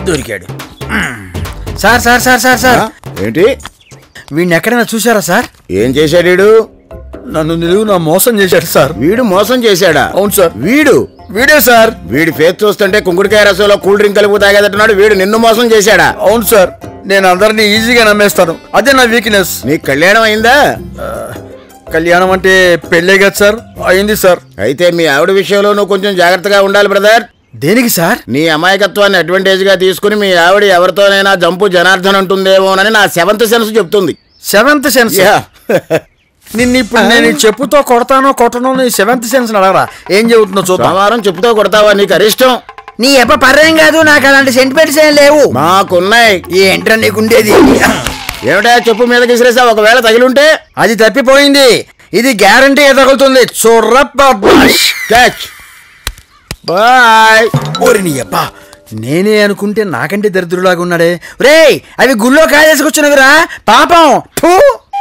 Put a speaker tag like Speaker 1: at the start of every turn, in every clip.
Speaker 1: దొరికాడు sir sir sir sir sir
Speaker 2: ఆ? ఏంటి
Speaker 1: వీడిని ఎక్కడైనా చూసారా సార్
Speaker 2: ఏం చేశాడు వీడు
Speaker 1: నన్ను నిలువు నా మోసం చేశాడు సార్
Speaker 2: వీడు మోసం చేశాడా
Speaker 1: అవును సార్
Speaker 2: వీడు
Speaker 1: వీడే సార్
Speaker 2: వీడి ఫేస్ చూస్తుంటే కుంకుడికాయ రసంలో కూల్ డ్రింక్ కలుపు తాగేటట్టున్నాడు వీడు నిన్ను మోసం చేశాడా
Speaker 1: అవును సార్ నేను అందరినీ ఈజీగా నమ్మేస్తాను అదే నా వీక్నెస్
Speaker 2: నీకు కళ్యాణం అయిందా
Speaker 1: కళ్యాణం అంటే పెళ్ళే కదా సార్ అయింది సార్
Speaker 2: అయితే మీ ఆవిడ విషయంలో నువ్వు కొంచెం జాగ్రత్తగా ఉండాలి బ్రదర్
Speaker 1: దేనికి సార్
Speaker 2: నీ అమాయకత్వాన్ని అడ్వాంటేజ్ గా తీసుకుని మీ ఆవిడ ఎవరితోనైనా జంపు జనార్దన్ అంటుందేమోనని నా సెవెంత్ సెన్స్ చెప్తుంది
Speaker 1: సెవెంత్ సెన్స్
Speaker 2: యా.
Speaker 1: నిన్ను ఇప్పుడు నేను ఈ చెప్పుతో కొడతానో కొట్టనో నీ సెవెంత్ సెన్స్ అడగరా ఏం చెబుతుందో చూద్దాం
Speaker 2: సోమవారం చెప్పుతో కొడతావా నీకు అరిష్టం
Speaker 1: నీ ఎప్ప పర్యం కాదు నాకు అలాంటి సెంటిమెంట్స్ ఏం లేవు
Speaker 2: మాకున్నాయి
Speaker 1: ఏంట్రా నీకుండేది
Speaker 2: ఏమిటా చెప్పు మీద విసిరేసా ఒకవేళ తగిలుంటే
Speaker 1: అది తప్పిపోయింది ఇది గ్యారంటీ తగులుతుంది చూర్రప్ప
Speaker 2: క్యాచ్ బాయ్
Speaker 1: ఓరి నీ అబ్బా నేనే అనుకుంటే నాకంటే దరిద్రులాగా ఉన్నాడే రేయ్ అవి గుళ్ళో కాజేసుకొచ్చినవిరా పాపం థూ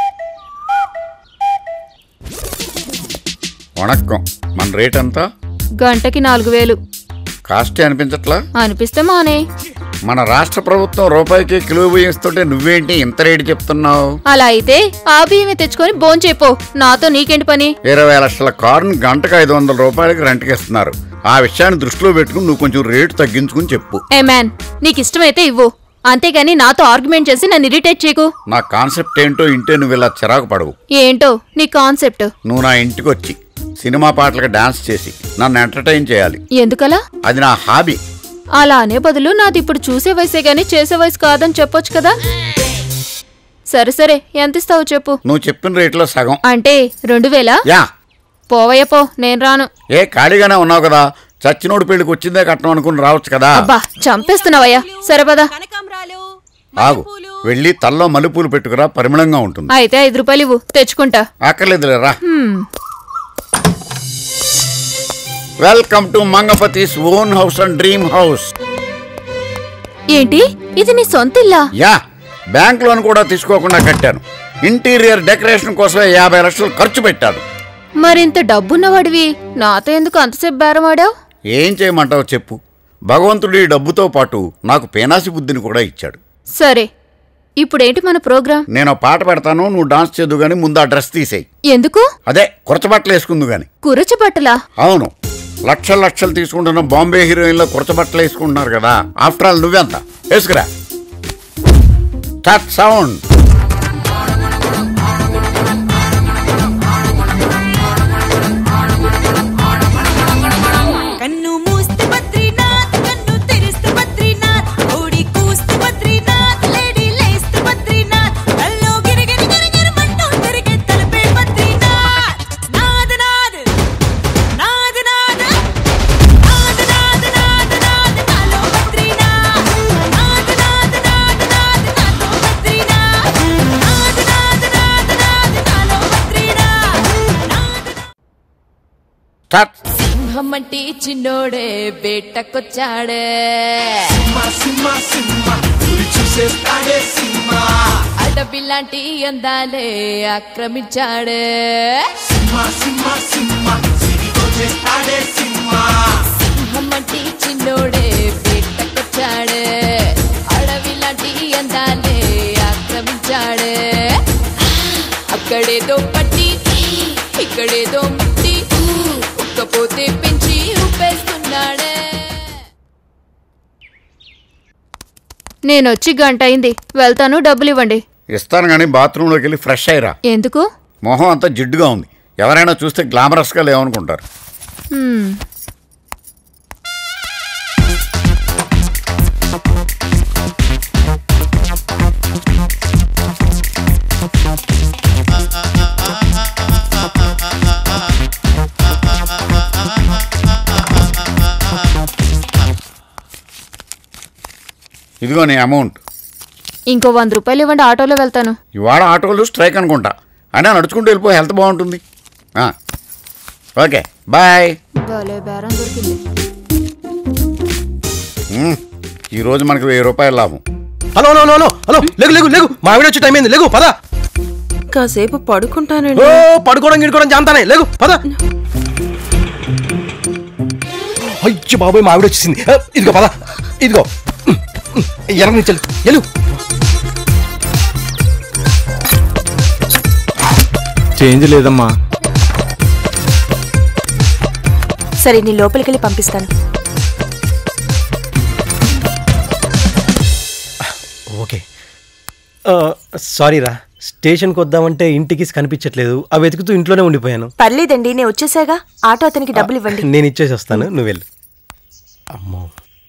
Speaker 3: వణక్కం మన రేట్ ఎంత
Speaker 4: గంటకి నాలుగు వేలు
Speaker 3: కాస్టే అనిపించట్లా
Speaker 4: అనిపిస్తే మానే
Speaker 3: మన రాష్ట్ర ప్రభుత్వం రూపాయికి కిలో బియ్యం ఇస్తుంటే నువ్వేంటి ఇంత రేటు చెప్తున్నావు
Speaker 4: అలా అయితే ఆ బియ్యమే తెచ్చుకొని భోంచేపో నాతో నీకేంటి పని
Speaker 3: ఇరవై లక్షల కారుని గంటకు ఐదు వందల రూపాయలకి రెంట్కి ఇస్తున్నారు ఆ విషయాన్ని దృష్టిలో పెట్టుకుని నువ్వు కొంచెం రేటు తగ్గించుకుని చెప్పు
Speaker 4: ఏ మ్యాన్ నీకు ఇష్టమైతే ఇవ్వు అంతేగాని నాతో ఆర్గ్యుమెంట్ చేసి నన్ను ఇరిటేట్ చేయకు
Speaker 3: నా కాన్సెప్ట్ ఏంటో ఇంటే నువ్వు ఇలా చిరాకు పడవు
Speaker 4: ఏంటో నీ కాన్సెప్ట్
Speaker 3: నువ్వు నా ఇంటికి వచ్చి సినిమా పాటలకు డాన్స్ చేసి నన్ను ఎంటర్టైన్ చేయాలి
Speaker 4: ఎందుకలా
Speaker 3: అది నా హాబీ
Speaker 4: అలా అనే బదులు నాది ఇప్పుడు చూసే వయసే గాని చేసే వయసు కాదని చెప్పొచ్చు కదా సరే సరే ఎంత ఇస్తావు చెప్పు
Speaker 3: నువ్వు చెప్పిన రేట్లో సగం
Speaker 4: అంటే రెండు వేలా
Speaker 3: యా
Speaker 4: పోవయ్య పో నేను రాను
Speaker 3: ఏ ఖాళీగానే ఉన్నావు కదా చచ్చినోడు పెళ్లికి వచ్చిందే కట్నం అనుకుని రావచ్చు కదా
Speaker 4: అబ్బా చంపేస్తున్నావయ్యా సరే పదా
Speaker 5: కనకాంబరాలు
Speaker 3: ఆగు వెళ్ళి తల్లో మల్లెపూలు పెట్టుకురా పరిమళంగా ఉంటుంది
Speaker 4: అయితే ఐదు రూపాయలు ఇవ్వు తెచ్చుకుంటా
Speaker 3: అక్కర్లేదులే రా
Speaker 4: హ్మ్.
Speaker 3: Welcome to Mangapathi's own house and dream house
Speaker 4: ఏంటి ఇది నీ సొంత ఇల్లా
Speaker 3: యా బ్యాంక్ లోన్ కూడా తీసుకోకుండా కట్టాను ఇంటీరియర్ డెకరేషన్ కోసమే యాభై లక్షలు ఖర్చు పెట్టాను
Speaker 4: మరింత డబ్బున్నవాడివి నాతో ఎందుకు అంతసేపు బేరమాడావు
Speaker 3: ఏం చేయమంటావు చెప్పు భగవంతుడు ఈ డబ్బుతో పాటు నాకు పేనాసి బుద్ధిని కూడా ఇచ్చాడు
Speaker 4: సరే ఇప్పుడేంటి మన ప్రోగ్రాం
Speaker 3: నేను ఓ పాట పెడతాను నువ్వు డాన్స్ చేద్దు గాని ముందు ఆ డ్రెస్ తీసేయి
Speaker 4: ఎందుకు
Speaker 3: అదే కురచబట్టలు వేసుకుందు గాని
Speaker 4: కురచబట్టలా
Speaker 3: అవును లక్షలు లక్షలు తీసుకుంటున్న బాంబే హీరోయిన్లో కురచబట్టలు వేసుకుంటున్నారు కదా ఆఫ్టర్ ఆల్ నువ్వెంత వేసుకురా స్టార్ట్ సౌండ్
Speaker 5: కన్ను మూస్తే బద్రీనాథ్ కన్ను తెరిస్తే బద్రీనాథ్ ఓడి కూస్తే బద్రీనాథ్ లేడీ లేస్తే బద్రీనాథ్ కల్లో గిరిగిరి గిరిగిరి మంటూ తిరిగే తలపే బద్రీనాథ్ నాద నాద నాద నాద నాద నాద నాద నాద నాలో బద్రీనాథ్ నాద నాద నాద నాద నాలో బద్రీనాథ్ నాద నాద నాద నాద నాలో బద్రీనాథ్ నాద
Speaker 3: స్టార్ట్
Speaker 4: సింహమ్మంటి చిన్నోడే వేటకొచ్చాడే అడవిలాంటి అందాలే ఆక్రమించాడే సింహమ్మంటి చిన్నోడే వేటకొచ్చాడే అడవిలాంటి అందాలే ఆక్రమించాడే అక్కడేదో పట్టి ఇక్కడేదో ముట్టి ఉక్కపోతే పెంచి ఊపేస్తున్నాడే నేనొచ్చి గంట అయింది వెళ్తాను డబ్బులు ఇవ్వండి
Speaker 3: ఇస్తాను కానీ బాత్రూంలోకి వెళ్ళి ఫ్రెష్ అయ్యిరా
Speaker 4: ఎందుకు
Speaker 3: మొహం అంతా జిడ్డుగా ఉంది ఎవరైనా చూస్తే గ్లామరస్గా లేవనుకుంటారు
Speaker 4: హ్మ్.
Speaker 3: ఇదిగో నీ అమౌంట్
Speaker 4: ఇంకో వంద రూపాయలు ఇవ్వండి ఆటోలో వెళ్తాను
Speaker 3: ఇవాళ ఆటోలు స్ట్రైక్ అనుకుంటా అయినా నడుచుకుంటూ వెళ్ళిపో హెల్త్ బాగుంటుంది ఆ. ఓకే బాయ్
Speaker 4: భలే బేరం దొరికింది
Speaker 3: మ్మ్. ఈరోజు మనకు వెయ్యి రూపాయలు లాభం
Speaker 1: హలో హలో హలో హలో లేగు లేగు లేగు మా ఆవిడ వచ్చే టైం అయింది లేగు పద
Speaker 6: కాసేపు
Speaker 1: ఓ
Speaker 6: పడుకుంటానండి
Speaker 1: పడుకోవడం గిడుకోవడం జాంతానే లేగు పద అయ్యో బాబోయ్ మా ఆవిడ వచ్చేసింది ఏ, ఇదిగో పద ఇదిగో
Speaker 6: ఎనక నుంచి వెళ్ళు. వెళ్ళు
Speaker 7: చేంజ్ లేదమ్మా
Speaker 8: సరే నీ లోపలికి వెళ్ళి పంపిస్తాను
Speaker 6: ఓకే సారీ రా స్టేషన్కి వద్దామంటే ఇంటికి కనిపించట్లేదు అవి వెతుకుతూ ఇంట్లోనే ఉండిపోయాను
Speaker 8: పర్లేదండి నేను వచ్చేసాగా ఆటో అతనికి డబ్బులు ఇవ్వండి
Speaker 6: నేను ఇచ్చేసి వస్తాను నువ్వు వెళ్ళు అమ్మో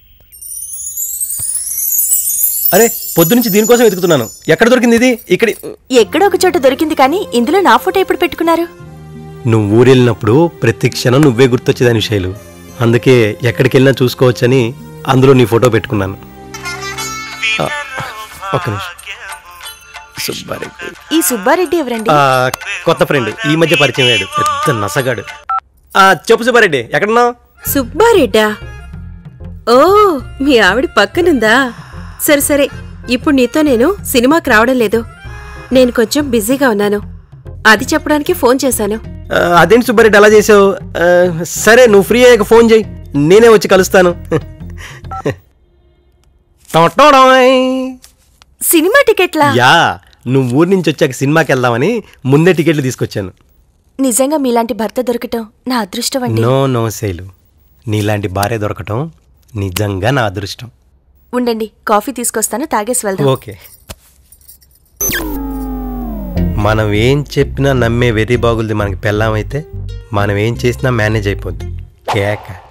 Speaker 6: అరే పొద్దునుంచి దీనికోసం వెతుకుతున్నాను ఎక్కడ దొరికింది ఇది ఇక్కడ
Speaker 8: ఎక్కడో ఒక చోట దొరికింది కానీ ఇందులో నా ఫోటో ఎప్పుడు పెట్టుకున్నారు
Speaker 6: నువ్వు ఊరెళ్ళినప్పుడు ప్రతి క్షణం నువ్వే గుర్తొచ్చేదాని విషయాలు అందుకే ఎక్కడికి వెళ్ళినా చూసుకోవచ్చని అందులో నీ ఫోటో పెట్టుకున్నాను ఆ, ఒక్క నిమిషం సుబ్బారెడ్డి
Speaker 8: ఈ సుబ్బారెడ్డి ఎవరండి
Speaker 6: ఆ, కొత్త ఫ్రెండ్ ఈ మధ్య పరిచయం అయ్యాడు పెద్ద నసగాడు ఆ, చెప్పు సుబ్బారెడ్డి ఎక్కడున్నావు
Speaker 9: సుబ్బారెడ్డా ఓ మీ ఆవిడ పక్కనుందా సరే సరే ఇప్పుడు నీతో నేను సినిమాకి రావడం లేదు నేను కొంచెం బిజీగా ఉన్నాను అది చెప్పడానికి ఫోన్ చేశాను
Speaker 6: ఆ, అదేంటి సుబ్బారెడ్డి అలా చేసావు ఆ, సరే నువ్వు ఫ్రీ అయ్యాక ఫోన్ చేయి నేనే వచ్చి కలుస్తాను టొటొడోయ్.
Speaker 8: సినిమా టికెట్లా
Speaker 6: యా నువ్వు ఊరి నుంచి వచ్చాక సినిమాకి వెళ్దామని ముందే టికెట్లు తీసుకొచ్చాను
Speaker 8: నిజంగా మీలాంటి భర్త దొరకటం నా అదృష్టం అండి
Speaker 6: నో నో శైలు నీలాంటి భార్య దొరకటం నిజంగా నా అదృష్టం
Speaker 8: ఉండండి కాఫీ తీసుకొస్తాను తాగేసి వెళ్దాం
Speaker 6: ఓకే మనం ఏం చెప్పినా నమ్మే వెర్రి బాగులది మనకి పెళ్ళామైతే మనం ఏం చేసినా మేనేజ్ అయిపోద్ది కేక